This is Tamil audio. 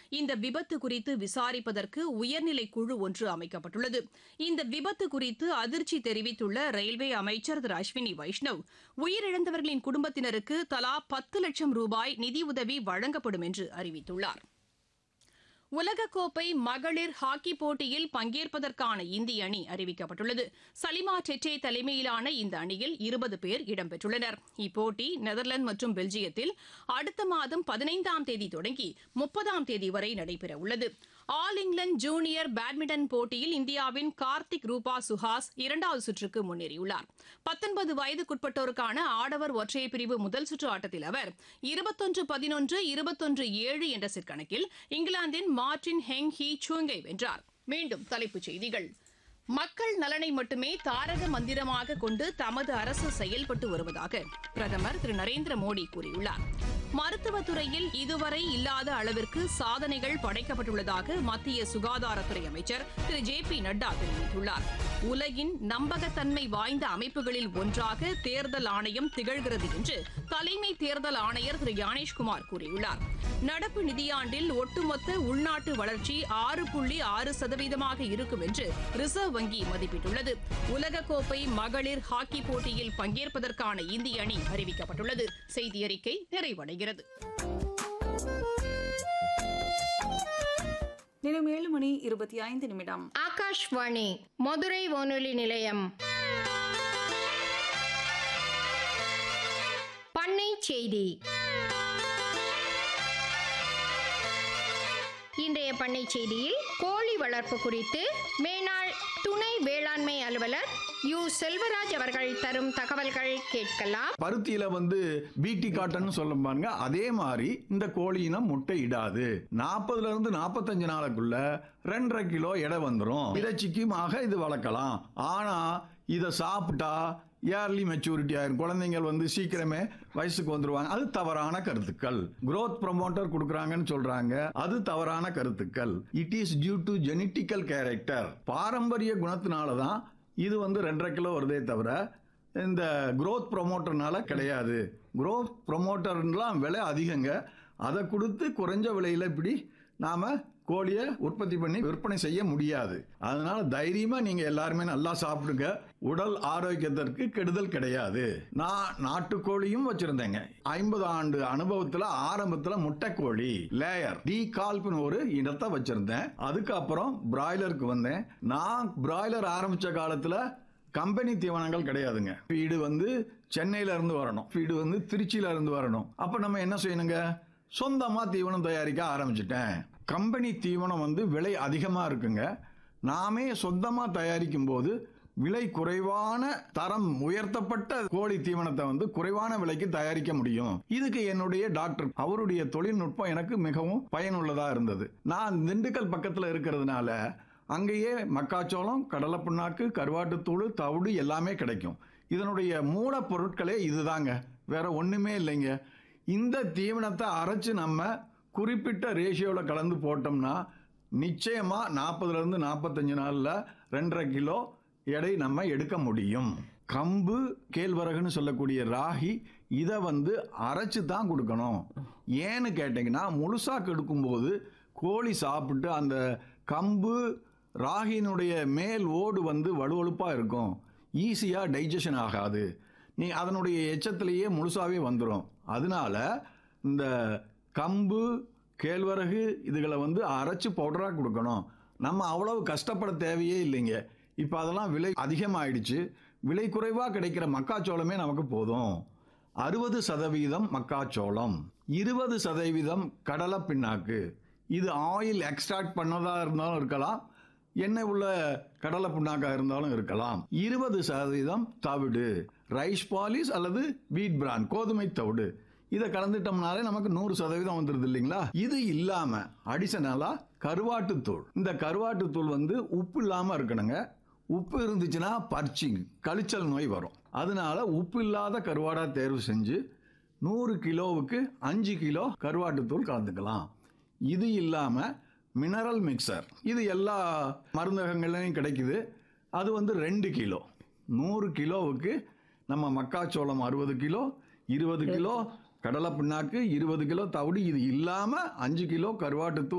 இந்த விபத்து குறித்து விசாரிப்பதற்கு உயர்நிலை குழு ஒன்று அமைக்கப்பட்டுள்ளது இந்த விபத்து குறித்து அதிர்ச்சி தெரிவித்துள்ள ரயில்வே அமைச்சர் திரு அஸ்வினி வைஷ்ணவ் உயிரிழந்தவர்களின் குடும்பத்தினருக்கு தலா பத்து லட்சம் ரூபாய் நிதியுதவி வழங்கப்படும் என்று அறிவித்துள்ளார் உலகக்கோப்பை மகளிர் ஹாக்கி போட்டியில் பங்கேற்பதற்கான இந்திய அணி அறிவிக்கப்பட்டுள்ளது சலிமா டெட்டே தலைமையிலான இந்த அணியில் இருபது பேர் இடம்பெற்றுள்ளனர் இப்போட்டி நெதர்லாந்து மற்றும் பெல்ஜியத்தில் அடுத்த மாதம் பதினைந்தாம் தேதி தொடங்கி முப்பதாம் தேதி வரை நடைபெறவுள்ளது ஆல் இங்கிலாந்து ஜூனியர் பேட்மிண்டன் போட்டியில் இந்தியாவின் கார்த்திக் ரூபா சுஹாஸ் இரண்டாவது சுற்றுக்கு முன்னேறியுள்ளார் பத்தொன்பது வயதுக்குட்பட்டோருக்கான ஆடவர் ஒற்றையர் பிரிவு முதல் சுற்று ஆட்டத்தில் அவர் இருபத்தொன்று பதினொன்று இருபத்தொன்று ஏழு என்ற செட் கணக்கில் இங்கிலாந்தின் மார்டின் ஹெங் ஹி சூங்கை வென்றார் மீண்டும் தலைப்புச் செய்திகள் மக்கள் நலனை மட்டுமே தாரக மந்திரமாக கொண்டு தமது அரசு செயல்பட்டு வருவதாக பிரதமர் திரு நரேந்திர மோடி கூறியுள்ளார் மருத்துவத்துறையில் இதுவரை இல்லாத அளவிற்கு சாதனைகள் படைக்கப்பட்டுள்ளதாக மத்திய சுகாதாரத்துறை அமைச்சர் திரு ஜே பி நட்டா தெரிவித்துள்ளார் உலகின் நம்பகத்தன்மை வாய்ந்த அமைப்புகளில் ஒன்றாக தேர்தல் ஆணையம் திகழ்கிறது என்று தலைமை தேர்தல் ஆணையர் திரு யானேஷ்குமார் கூறியுள்ளார் நடப்பு நிதியாண்டில் ஒட்டுமொத்த உள்நாட்டு வளர்ச்சி ஆறு புள்ளி ஆறு சதவீதமாக இருக்கும் என்று ரிசர்வ் வங்கி மதிப்பிட்டுள்ளது உலகக்கோப்பை மகளிர் ஹாக்கி போட்டியில் பங்கேற்பதற்கான இந்திய அணி அறிவிக்கப்பட்டுள்ளது செய்தி அறிக்கை நிறைவடைகிறது நேரம் ஏழு மணி இருபத்தி ஐந்து நிமிடம் ஆகாஷ்வாணி மதுரை வானொலி நிலையம் பண்ணை செய்தி இன்றைய பண்ணை செய்தியில் கோழி வளர்ப்பு குறித்து மேனாள் துணை வேளாண்மை அலுவலர் யு செல்வராஜ் அவர்கள் தரும் தகவல்கள் கேட்கலாம் பருத்தியில வந்து பிடி காட்டன் சொல்லும் பாருங்க அதே மாதிரி இந்த கோழி இனம் முட்டை இடாது நாற்பதுல இருந்து நாற்பத்தஞ்சு நாளுக்குள்ள ரெண்டரை கிலோ எடை வந்துடும் இறைச்சிக்குமாக இது வளர்க்கலாம் ஆனா இதை சாப்பிட்டா ஏர்லி மெச்சூரிட்டி ஆயிரும் குழந்தைங்கள் வந்து சீக்கிரமே வயசுக்கு வந்துருவாங்க அது தவறான கருத்துக்கள் growth ப்ரொமோட்டர் கொடுக்குறாங்கன்னு சொல்றாங்க அது தவறான கருத்துக்கள் it is due to genetical character பாரம்பரிய குணத்தினால தான் இது வந்து ரெண்டரை கிலோ வருதே தவிர இந்த growth ப்ரொமோட்டர்னால கிடையாது growth ப்ரொமோட்டர்லாம் விலை அதிகங்க அதை கொடுத்து குறைஞ்ச விலையில் இப்படி நாம் கோழியை உற்பத்தி பண்ணி விற்பனை செய்ய முடியாது அதனால தைரியமா நீங்க எல்லாருமே நல்லா சாப்பிடுங்க உடல் ஆரோக்கியத்திற்கு கெடுதல் கிடையாது நான் நாட்டுக்கோழியும் வச்சிருந்தேங்க ஐம்பது ஆண்டு அனுபவத்துல ஆரம்பத்துல முட்டைக்கோழி லேயர் டி கால்ப்னு ஒரு இடத்தை வச்சிருந்தேன் அதுக்கப்புறம் பிராய்லருக்கு வந்தேன் நான் பிராய்லர் ஆரம்பிச்ச காலத்துல கம்பெனி தீவனங்கள் கிடையாதுங்க ஃபீடு வந்து சென்னையில இருந்து வரணும் ஃபீடு வந்து திருச்சியில இருந்து வரணும் அப்ப நம்ம என்ன செய்யணுங்க சொந்தமா தீவனம் தயாரிக்க ஆரம்பிச்சிட்டேன் கம்பெனி தீவனம் வந்து விலை அதிகமா இருக்குங்க நாமே சொந்தமா தயாரிக்கும் போது விலை குறைவான தரம் உயர்த்தப்பட்ட கோழி தீவனத்தை வந்து குறைவான விலைக்கு தயாரிக்க முடியும் இதுக்கு என்னுடைய டாக்டர் அவருடைய தொழில்நுட்பம் எனக்கு மிகவும் பயனுள்ளதா இருந்தது நான் திண்டுக்கல் பக்கத்துல இருக்கிறதுனால அங்கேயே மக்காச்சோளம் கடலை புண்ணாக்கு கருவாட்டுத்தூள் தவிடு எல்லாமே கிடைக்கும் இதனுடைய மூலப்பொருட்களே இதுதாங்க வேற ஒண்ணுமே இல்லைங்க இந்த தீவனத்தை அரைச்சு நம்ம குறிப்பிட்ட ரேஷியோவில் கலந்து போட்டோம்னா நிச்சயமா நாற்பதுல இருந்து நாற்பத்தஞ்சு நாள்ல ரெண்டரை கிலோ எடை நம்ம எடுக்க முடியும் கம்பு கேழ்வரகுன்னு சொல்லக்கூடிய ராகி இதை வந்து அரைச்சு தான் கொடுக்கணும் ஏன்னு கேட்டிங்கன்னா முழுசா கொடுக்கும்போது கோழி சாப்பிட்டு அந்த கம்பு ராகியினுடைய மேல் ஓடு வந்து வலுவழுப்பாக இருக்கும் ஈஸியாக டைஜஷன் ஆகாது நீ அதனுடைய எச்சத்திலேயே முழுசாவே வந்துடும் அதனால இந்த கம்பு கேழ்வரகு இதுகளை வந்து அரைச்சு பவுடராக கொடுக்கணும் நம்ம அவ்வளவு கஷ்டப்பட தேவையே இல்லைங்க இப்போ அதெல்லாம் விலை அதிகமாயிடுச்சு விலை குறைவாக கிடைக்கிற மக்காச்சோளமே நமக்கு போதும் அறுபது சதவீதம் மக்காச்சோளம் இருபது சதவீதம் கடலை பிண்ணாக்கு இது ஆயில் எக்ஸ்ட்ராக்ட் பண்ணதா இருந்தாலும் இருக்கலாம் எண்ணெய் உள்ள கடலை புண்ணாக்கா இருந்தாலும் இருக்கலாம் இருபது சதவீதம் தவிடு ரைஸ் பாலிஸ் அல்லது வீட் பிரான் கோதுமை தவிடு இதை கலந்துட்டோம்னாலே நமக்கு நூறு சதவீதம் வந்துடுது இல்லைங்களா இது இல்லாம அடிஷனலா கருவாட்டுத்தூள் இந்த கருவாட்டுத்தூள் வந்து உப்பு இல்லாம இருக்கணுங்க உப்பு இருந்துச்சுன்னா பர்ச்சிங் கழிச்சல் நோய் வரும் அதனால உப்பு இல்லாத கருவாடா தேர்வு செஞ்சு நூறு கிலோவுக்கு அஞ்சு கிலோ கருவாட்டுத்தூள் கலந்துக்கலாம் இது இல்லாம மினரல் மிக்சர் இது எல்லா மருந்தகங்கள்லையும் கிடைக்குது அது வந்து ரெண்டு கிலோ நூறு கிலோவுக்கு நம்ம மக்காச்சோளம் அறுபது கிலோ இருபது கிலோ கடலை பிண்ணாக்கு இருபது கிலோ தவிடு இது இல்லாமல் அஞ்சு கிலோ கருவாட்டுத்தூள்